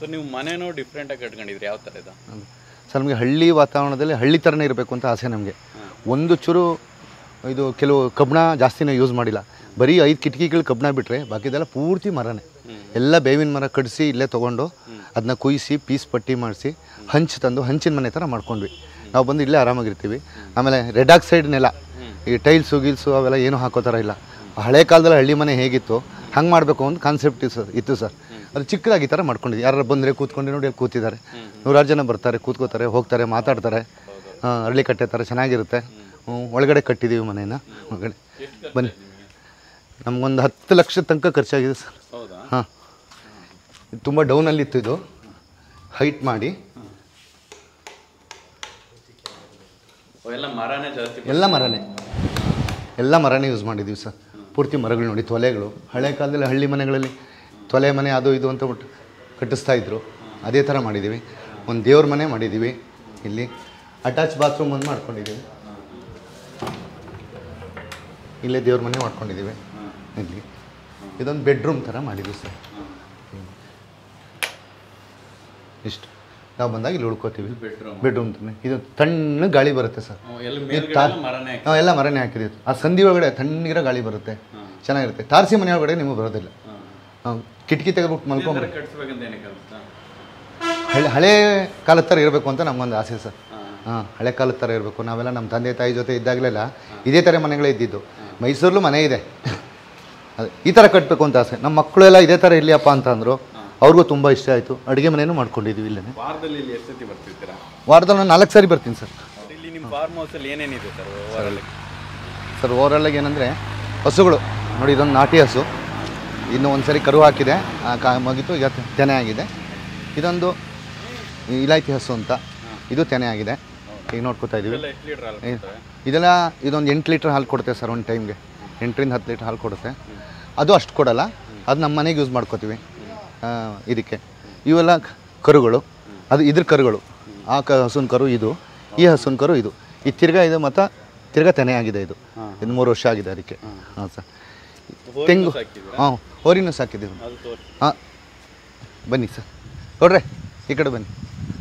So ನೀವು ಮನೆನೂ ಡಿಫ್ರೆಂಟಾಗಿ ಕಟ್ಕೊಂಡಿದ್ರಿ ಯಾವ ಥರ ಇದು ಸರ್ ನಮಗೆ ಹಳ್ಳಿ ವಾತಾವರಣದಲ್ಲಿ ಹಳ್ಳಿ ಥರನೇ ಇರಬೇಕು ಅಂತ ಆಸೆ ನಮಗೆ ಒಂದು ಚೂರು ಇದು ಕೆಲವು ಕಬ್ಬಣ ಜಾಸ್ತಿನೇ ಯೂಸ್ ಮಾಡಿಲ್ಲ ಬರೀ ಐದು ಕಿಟಕಿಗಳು ಕಬ್ಬಣ ಬಿಟ್ಟರೆ ಬಾಕಿದೆಲ್ಲ ಪೂರ್ತಿ ಮರನೇ ಎಲ್ಲ ಬೇವಿನ ಮರ ಕಡಿಸಿ ಇಲ್ಲೇ ತೊಗೊಂಡು ಅದನ್ನ ಕುಯ್ಸಿ ಪೀಸ್ ಪಟ್ಟಿ ಮಾಡಿಸಿ ಹಂಚು ತಂದು ಹಂಚಿನ ಮನೆ ಥರ ಮಾಡ್ಕೊಂಡ್ವಿ ನಾವು ಬಂದು ಇಲ್ಲೇ ಆರಾಮಾಗಿರ್ತೀವಿ ಆಮೇಲೆ ರೆಡ್ ಆಕ್ಸೈಡ್ ನೆಲ ಈ ಟೈಲ್ಸು ಗೀಲ್ಸು ಅವೆಲ್ಲ ಏನೂ ಹಾಕೋ ಥರ ಇಲ್ಲ ಹಳೆ ಕಾಲದಲ್ಲಿ ಹಳ್ಳಿ ಮನೆ ಹೇಗಿತ್ತು ಹಂಗೆ ಮಾಡಬೇಕು ಅಂತ ಕಾನ್ಸೆಪ್ಟ್ ಇತ್ತು ಸರ್ ಇತ್ತು ಸರ್ ಅದು ಚಿಕ್ಕದಾಗಿ ಈ ಥರ ಮಾಡ್ಕೊಂಡಿದ್ವಿ ಯಾರು ಬಂದರೆ ಕೂತ್ಕೊಂಡು ನೋಡಿ ಅಲ್ಲಿ ಕೂತಿದ್ದಾರೆ ನೂರಾರು ಜನ ಬರ್ತಾರೆ ಕೂತ್ಕೋತಾರೆ ಹೋಗ್ತಾರೆ ಮಾತಾಡ್ತಾರೆ ಆ, ಅರಳಿ ಕಟ್ಟೆ ಥರ ಚೆನ್ನಾಗಿರುತ್ತೆ ಹ್ಮ್, ಒಳಗಡೆ ಕಟ್ಟಿದ್ದೀವಿ ಮನೇನ ಒಳಗಡೆ ಬನ್ನಿ ನಮಗೊಂದು ಹತ್ತು ಲಕ್ಷ ತನಕ ಖರ್ಚಾಗಿದೆ ಸರ್ ಹೌದಾ ಹಾಂ ತುಂಬ ಡೌನಲ್ಲಿತ್ತು ಇದು ಹೈಟ್ ಮಾಡಿ ಎಲ್ಲ ಮರನೇ ಜಾಸ್ತಿ ಎಲ್ಲ ಮರನೇ ಎಲ್ಲ ಮರನೇ ಯೂಸ್ ಮಾಡಿದ್ದೀವಿ ಸರ್ ಪೂರ್ತಿ ಮರಗಳು ನೋಡಿ ತೊಲೆಗಳು ಹಳೆ ಕಾಲದಲ್ಲಿ ಹಳ್ಳಿ ಮನೆಗಳಲ್ಲಿ ತೊಲೆ ಮನೆ ಅದು ಇದು ಅಂತ ಬಿಟ್ಟು ಕಟ್ಟಿಸ್ತಾ ಇದ್ರು ಅದೇ ಥರ ಮಾಡಿದ್ದೀವಿ ಒಂದು ದೇವ್ರ ಮನೆ ಮಾಡಿದ್ದೀವಿ ಇಲ್ಲಿ ಅಟ್ಯಾಚ್ ಬಾತ್ರೂಮ್ ಒಂದು ಮಾಡ್ಕೊಂಡಿದ್ದೀವಿ ಇಲ್ಲೇ ದೇವ್ರ ಮನೆ ಮಾಡ್ಕೊಂಡಿದ್ದೀವಿ ಇಲ್ಲಿ ಇದೊಂದು ಬೆಡ್ರೂಮ್ ಥರ ಮಾಡಿದ್ದೀವಿ ಸರ್ ಇಷ್ಟು ನಾವು ಬಂದಾಗ ಇಲ್ಲಿ ಉಳ್ಕೋತೀವಿ ಬೆಡ್ರೂಮ್ ಬೆಡ್ರೂಮ್ ತಾನೆ ಇದು ತಣ್ಣ ಗಾಳಿ ಬರುತ್ತೆ ಸರ್ ಎಲ್ಲ ಇದು ಮೇಲ್ಗಡೆ ತಾ- ಎಲ್ಲ ಮರನೇ ನಾವು ಎಲ್ಲ ಮರನೇ ಹಾಕಿದ್ದೀವಿ ಆ ಸಂಧಿ ಒಳಗಡೆ ತಣ್ಣಗಿರೋ ಗಾಳಿ ಬರುತ್ತೆ ಚೆನ್ನಾಗಿರುತ್ತೆ ತಾರಸಿ ಮನೆ ಒಳಗಡೆ ನಿಮಗೆ ಬರೋದಿಲ್ಲ ನಾವು ಕಿಟಕಿ ತೆಗೆದ್ಬಿಟ್ಟು ಮಲ್ಕೊಂಡ್ರೆ ಕಟ್ಸ್ಬೇಕಂತ ಏನಕ್ಕೆ ಅನ್ಸುತ್ತಾ ಹಳೆ ಹಳೆ ಕಾಲದ ಥರ ಇರಬೇಕು ಅಂತ ನಮಗೊಂದು ಆಸೆ ಸರ್ ಹಾಂ ಹಳೆ ಕಾಲದ ಥರ ಇರಬೇಕು ನಾವೆಲ್ಲ ನಮ್ಮ ತಂದೆ ತಾಯಿ ಜೊತೆ ಇದ್ದಾಗಲೆಲ್ಲ ಇದೇ ಥರ ಮನೆಗಳೇ ಇದ್ದಿದ್ದು ಮೈಸೂರಲ್ಲೂ ಮನೆ ಇದೆ ಅದೇ ಈ ಥರ ಕಟ್ಟಬೇಕು ಅಂತ ಆಸೆ ನಮ್ಮ ಮಕ್ಕಳೆಲ್ಲ ಇದೇ ಥರ ಇರಲಿಯಪ್ಪ ಅಂತ ಅಂದರು ಅವ್ರಿಗೂ ತುಂಬ ಇಷ್ಟ ಆಯಿತು ಅಡುಗೆ ಮನೆಯೂ ಮಾಡ್ಕೊಂಡಿದ್ದೀವಿ ಇಲ್ಲೇ ವಾರದಲ್ಲಿ ಇಲ್ಲಿ ಎಷ್ಟು ಸತಿ ಬರ್ತಿರ್ತೀರಾ ವಾರದಲ್ಲಿ ನಾನು ನಾಲ್ಕು ಸಾರಿ ಬರ್ತೀನಿ ಸರ್ ಇಲ್ಲಿ ನಿಮ್ಮ ಫಾರ್ಮ್ ಹೌಸಲ್ಲಿ ಏನೇನಿದೆ ಸರ್ ಓವರಲ್ಲಿ ಸರ್ ಓವರಾಲಾಗಿ ಏನಂದರೆ ಹಸುಗಳು ನೋಡಿ ಇದೊಂದು ನಾಟಿ ಹಸು ಇನ್ನು ಒಂದು ಸರಿ ಕರು ಹಾಕಿದೆ ಆ ಕಾ ಮುಗೀತು ಈಗ ತೆ- ತೆನೆ ಆಗಿದೆ ಇದೊಂದು ಇಲಾಯ್ತಿ ಹಸು ಅಂತ ಇದು ತೆನೆ ಆಗಿದೆ ಈಗ ನೋಡ್ಕೊತಾ ಇದ್ದೀವಿ ಎಲ್ಲ ಎಷ್ಟು ಲೀಟ್ರ್ ಹಾಲು ಏ, ಕೊಡ್ತವೆ? ಇದೆಲ್ಲ ಇದೊಂದು ಎಂಟು ಲೀಟ್ರ್ ಹಾಲು ಕೊಡುತ್ತೆ ಸರ್ ಒಂದು ಟೈಮ್ಗೆ ಎಂಟರಿಂದ ಹತ್ತು ಲೀಟ್ರ್ ಹಾಲು ಕೊಡುತ್ತೆ ಅದು ಅಷ್ಟು ಕೊಡಲ್ಲ ಅದು ನಮ್ಮ ಮನೆಗೆ ಯೂಸ್ ಮಾಡ್ಕೋತೀವಿ ಆ, ಇದಕ್ಕೆ ಇವೆಲ್ಲ ಕ- ಕರುಗಳು ಅದು ಇದ್ರ ಕರುಗಳು ಆ ಕ ಹಸುನ ಕರು ಇದು ಈ ಹಸುನ ಕರು ಇದು ಈ ತಿರ್ಗಾ ಇದು ಮತ್ತು ತಿರ್ಗಾ ತೆನೆ ಆಗಿದೆ ಇದು ಇದು ಮೂರು ವರ್ಷ ಆಗಿದೆ ಅದಕ್ಕೆ ಹಾಂ ಸರ್ ಹೋರಿನೂ ತೆಂಗು ಸಾಕಿದ್ದೀರಾ? ಹಾಂ ಹೋರಿನೂ ಸಾಕಿದ್ದೀವಿ ಅದು ತೋರಿಸಿ ಹಾಂ ಬನ್ನಿ ಸರ್ ನೋಡ್ರೆ ಈ ಕಡೆ ಬನ್ನಿ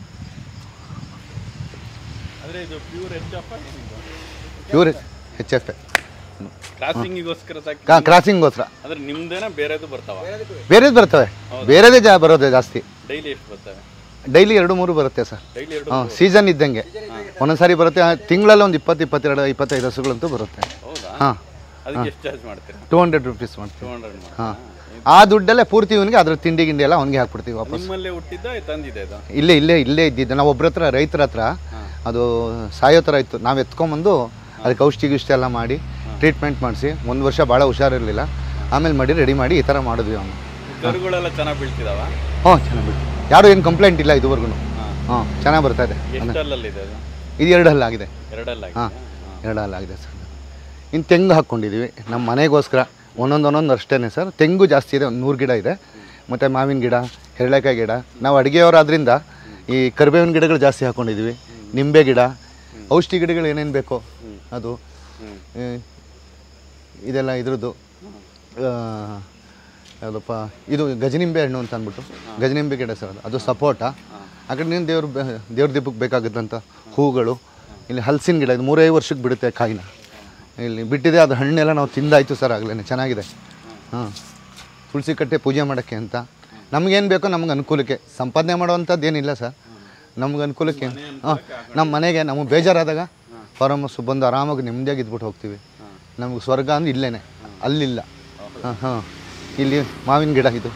ಅಂದರೆ ಇದು ಪ್ಯೂರ್ ಎಚ್ ಅಪ್ಪ ಇವ್ರೆ ಎಚ್ ಎಫ್ ಎ ಕ್ರಾಸಿಂಗಿಗೋಸ್ಕರ ಸಾಕಿ ಕಾ ಕ್ರಾಸಿಂಗ್ಗೋಸ್ಕರ ಅಂದ್ರೆ ನಿಮ್ದೇನ ಬೇರೆದು ಬರ್ತಾವ ಬೇರೆದು ಬರ್ತವೆ ಬೇರೆದೇ ಜಾ ಬರೋದೆ ಜಾಸ್ತಿ ಡೈಲಿ ಎಷ್ಟು ಬರ್ತವೆ ಡೈಲಿ ಎರಡು ಮೂರು ಬರುತ್ತೆ ಸರ್ ಡೈಲಿ ಎರಡು ಹಾಂ ಸೀಸನ್ ಇದ್ದಂಗೆ ಒಂದೊಂದು ಸಾರಿ ಬರುತ್ತೆ ತಿಂಗಳಲ್ಲಿ ಒಂದು ಇಪ್ಪತ್ತು ಇಪ್ಪತ್ತೆರಡು ಇಪ್ಪತ್ತೈದು ಹಸುಗಳಂತೂ ಬರುತ್ತೆ ಹೌದಾ ಹಾಂ ಅದಕ್ಕೆ ಎಷ್ಟು ಚಾರ್ಜ್ ಮಾಡ್ತೀರಾ ಟೂ ಹಂಡ್ರೆಡ್ ರುಪೀಸ್ ಟೂ ಮಾಡ್ತೀವಿ ಹಂಡ್ರೆಡ್ ಹಾಂ ಆ ದುಡ್ಡಲ್ಲೇ ಪೂರ್ತಿ ಇವನಿಗೆ ಅದ್ರ ತಿಂಡಿ ಗಿಂಡಿ ಎಲ್ಲ ಅವ್ನಿಗೆ ಹಾಕ್ಬಿಡ್ತೀವಿ ವಾಪಸ್ ನಿಮ್ಮಲ್ಲೇ ಹುಟ್ಟಿದ್ದ ತಂದಿದೆ ಅದು ಇಲ್ಲೇ ಇಲ್ಲೇ ಇಲ್ಲೇ ಇದ್ದಿದ್ದು ನಾವು ಒಬ್ರ ಹತ್ರ ರೈತರ ಹತ್ರ ಅದು ಸಾಯೋ ಥರ ಇತ್ತು ನಾವು ಎತ್ಕೊಂಬಂದು ಅದಕ್ಕೆ ಔಷಧಿ ಗಿಷ್ಟಿ ಎಲ್ಲ ಮಾಡಿ ಟ್ರೀಟ್ಮೆಂಟ್ ಮಾಡಿಸಿ ಒಂದು ವರ್ಷ ಭಾಳ ಹುಷಾರಿರಲಿಲ್ಲ ಆಮೇಲೆ ಮಾಡಿ ರೆಡಿ ಮಾಡಿ ಈ ಥರ ಮಾಡಿದ್ವಿ ಅವನು ಕರುಗಳೆಲ್ಲ ಚೆನ್ನಾಗಿ ಬೀಳ್ತಿದಾವ ಹ್ಞೂ ಚೆನ್ನಾಗಿ ಬಿಟ್ಟು ಯಾರೂ ಏನು ಕಂಪ್ಲೇಂಟ್ ಇಲ್ಲ ಇದುವರೆಗೂ ಹಾಂ ಚೆನ್ನಾಗಿ ಬರ್ತಾ ಇದೆ ಎಷ್ಟಲ್ಲಲ್ಲಿದೆ ಅದು ಇದು ಎರಡು ಹಲ್ಲಾಗಿದೆ ಎರಡಲ್ಲ ಹಾಂ ಎರಡು ಹಲ್ಲಾಗಿದೆ ಸರ್ ಇನ್ನು ತೆಂಗು ಹಾಕ್ಕೊಂಡಿದ್ದೀವಿ ನಮ್ಮ ಮನೆಗೋಸ್ಕರ ಒಂದೊಂದು ಒಂದೊಂದು ಅಷ್ಟೇ ಸರ್ ತೆಂಗು ಜಾಸ್ತಿ ಇದೆ ಒಂದು ನೂರು ಗಿಡ ಇದೆ ಮತ್ತು ಮಾವಿನ ಗಿಡ ಹೆರಳೆಕಾಯಿ ಗಿಡ ನಾವು ಅಡುಗೆಯವರಾದ್ರಿಂದ ಈ ಕರಿಬೇವಿನ ಗಿಡಗಳು ಜಾಸ್ತಿ ಹಾಕ್ಕೊಂಡಿದ್ದೀವಿ ನಿಂಬೆ ಗಿಡ ಔಷಧಿ ಗಿಡಗಳು ಏನೇನು ಬೇಕೋ ಅದು ಈ, ಇದೆಲ್ಲ ಇದ್ರದ್ದು ಆ, ಯಾವುದಪ್ಪ ಇದು ಗಜನಿಂಬೆ ಹಣ್ಣು ಅಂತ ಅಂದ್ಬಿಟ್ಟು ಗಜನಿಂಬೆ ಗಿಡ ಸರ್ ಅದು. ಅದು ಸಪೋಟ ಆ ಕಡೆ ನೀವು ದೇವ್ರ ಬೆ- ದೇವ್ರ ದೀಪಕ್ಕೆ ಬೇಕಾಗಿದ್ದಂಥ ಹೂಗಳು ಇಲ್ಲಿ ಹಲಸಿನ ಗಿಡ ಇದು ಮೂರೇ ವರ್ಷಕ್ಕೆ ಬಿಡುತ್ತೆ ಕಾಯಿನ ಇಲ್ಲಿ ಬಿಟ್ಟಿದೆ ಅದು ಹಣ್ಣೆಲ್ಲ ನಾವು ತಿಂದಾಯ್ತು ಸರ್ ಆಗಲೇ ಚೆನ್ನಾಗಿದೆ ಹಾಂ ತುಳಸಿ ಕಟ್ಟೆ ಪೂಜೆ ಮಾಡೋಕ್ಕೆ ಅಂತ ನಮಗೇನು ಬೇಕೋ ನಮ್ಗೆ ಅನುಕೂಲಕ್ಕೆ ಸಂಪಾದನೆ ಮಾಡೋವಂಥದ್ದು ಏನಿಲ್ಲ ಸರ್ ನಮ್ಗೆ ಅನುಕೂಲಕ್ಕೆ ಹಾಂ ನಮ್ಮ ಮನೆಗೆ ನಮಗೆ ಬೇಜಾರಾದಾಗ ಫಾರಮ್ ಹೌಸ್ ಬಂದು ಆರಾಮಾಗಿ ನೆಮ್ಮದಿಯಾಗಿ ಇದ್ಬಿಟ್ಟು ಹೋಗ್ತೀವಿ ನಮ್ಗೆ ಸ್ವರ್ಗ ಅಂದ್ರೆ ಇಲ್ಲೇ ಅಲ್ಲಿಲ್ಲ ಹಾಂ ಹಾಂ ಇಲ್ಲಿ ಮಾವಿನ ಗಿಡ ಇದು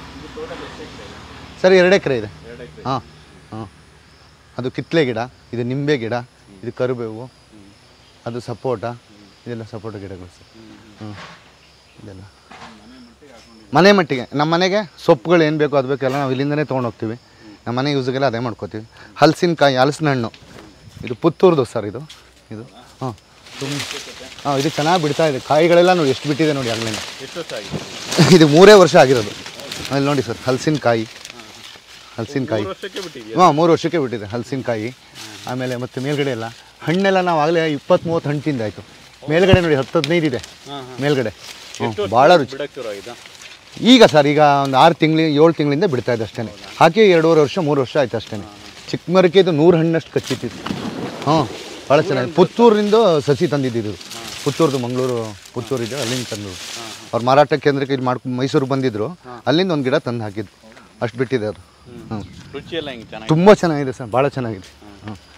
ಸರ್ ಎರಡು ಎಕರೆ ಇದೆ ಹಾಂ ಹಾಂ ಅದು ಕಿತ್ಲೆ ಗಿಡ ಇದು ನಿಂಬೆ ಗಿಡ ಇದು ಕರಿಬೇವು ಅದು ಸಪೋಟ ಇದೆಲ್ಲ ಸಪೋಟ ಗಿಡಗಳು ಸರ್ ಹ್ಞೂ ಇದೆಲ್ಲ ಮನೆ ಮಟ್ಟಿಗೆ ನಮ್ಮ ಮನೆಗೆ ಸೊಪ್ಪುಗಳು ಏನು ಬೇಕೋ ಅದು ಬೇಕೆಲ್ಲ ನಾವು ಇಲ್ಲಿಂದನೇ ತೊಗೊಂಡು ಹೋಗ್ತೀವಿ ನಮ್ಮ ಮನೆ ಯೂಸ್ಗೆಲ್ಲ ಅದೇ ಮಾಡ್ಕೋತೀವಿ ಹಲಸಿನಕಾಯಿ ಹಲಸಿನ ಹಣ್ಣು ಇದು ಪುತ್ತೂರ್ದು ಸರ್ ಇದು ಇದು ಹಾಂ ತುಂಬ ಹಾಂ ಇದು ಚೆನ್ನಾಗಿ ಬಿಡ್ತಾ ಇದೆ ಕಾಯಿಗಳೆಲ್ಲ ನೋಡಿ ಎಷ್ಟು ಬಿಟ್ಟಿದೆ ನೋಡಿ ಆಗಲೇ ಎಷ್ಟು ವರ್ಷ ಆಗಿದೆ ಇದು ಮೂರೇ ವರ್ಷ ಆಗಿರೋದು ಅಲ್ಲಿ ನೋಡಿ ಸರ್ ಹಲಸಿನಕಾಯಿ ಹಲಸಿನಕಾಯಿ ಮೂರು ವರ್ಷಕ್ಕೆ ಬಿಟ್ಟಿದ್ಯಾ ಹಾಂ ಮೂರು ವರ್ಷಕ್ಕೆ ಬಿಟ್ಟಿದೆ ಹಲಸಿನಕಾಯಿ ಆಮೇಲೆ ಮತ್ತು ಮೇಲ್ಗಡೆ ಎಲ್ಲ ಹಣ್ಣೆಲ್ಲ ನಾವು ಆಗಲೇ ಇಪ್ಪತ್ತು ಮೂವತ್ತು ಹಣ್ಣು ತಿಂದಾಯಿತು ಮೇಲ್ಗಡೆ ನೋಡಿ ಹತ್ತು ಹದಿನೈದು ಇದೆ ಹಾಂ ಹಾಂ ಮೇಲ್ಗಡೆ ಹ್ಞೂ ಎಷ್ಟು ವರ್ಷ ಭಾಳ ರುಚಿ ಬಿಡಕ್ಕೆ ಶುರು ಆಗಿದೆ ಈಗ ಸರ್ ಈಗ ಒಂದು ಆರು ತಿಂಗಳು ಏಳು ತಿಂಗಳಿಂದ ಬಿಡ್ತಾ ಇದೆ ಅಷ್ಟೇ ಹಾಕಿ ಎರಡೂವರೆ ವರ್ಷ ಮೂರು ವರ್ಷ ಆಯ್ತು ಅಷ್ಟೇ ಚಿಕ್ಕ ಮರಕ್ಕೆ ಇದು ನೂರು ಹಣ್ಣಷ್ಟು ಕಚ್ಚಿತ್ತಿತ್ತು ಹಾಂ ಭಾಳ ಚೆನ್ನಾಗಿ ಪುತ್ತೂರಿಂದ ಸಸಿ ತಂದಿದ್ದು ಪುತ್ತೂರ್ದು ಮಂಗಳೂರು ಪುತ್ತೂರಿದೆ ಅಲ್ಲಿಂದ ತಂದು ಅವ್ರು ಮಾರಾಟ ಕೇಂದ್ರಕ್ಕೆ ಇಲ್ಲಿ ಮಾಡ್ಕೊಂಡು ಮೈಸೂರಿಗೆ ಬಂದಿದ್ರು ಅಲ್ಲಿಂದ ಒಂದು ಗಿಡ ತಂದು ಹಾಕಿದ್ದು ಅಷ್ಟು ಬಿಟ್ಟಿದೆ ಅದು ಹ್ಞೂ ರುಚಿ ಎಲ್ಲ ಹಿಂಗೆ ಚೆನ್ನಾಗಿ ತುಂಬ ಚೆನ್ನಾಗಿದೆ ಸರ್ ಭಾಳ ಚೆನ್ನಾಗಿದೆ ಹಾಂ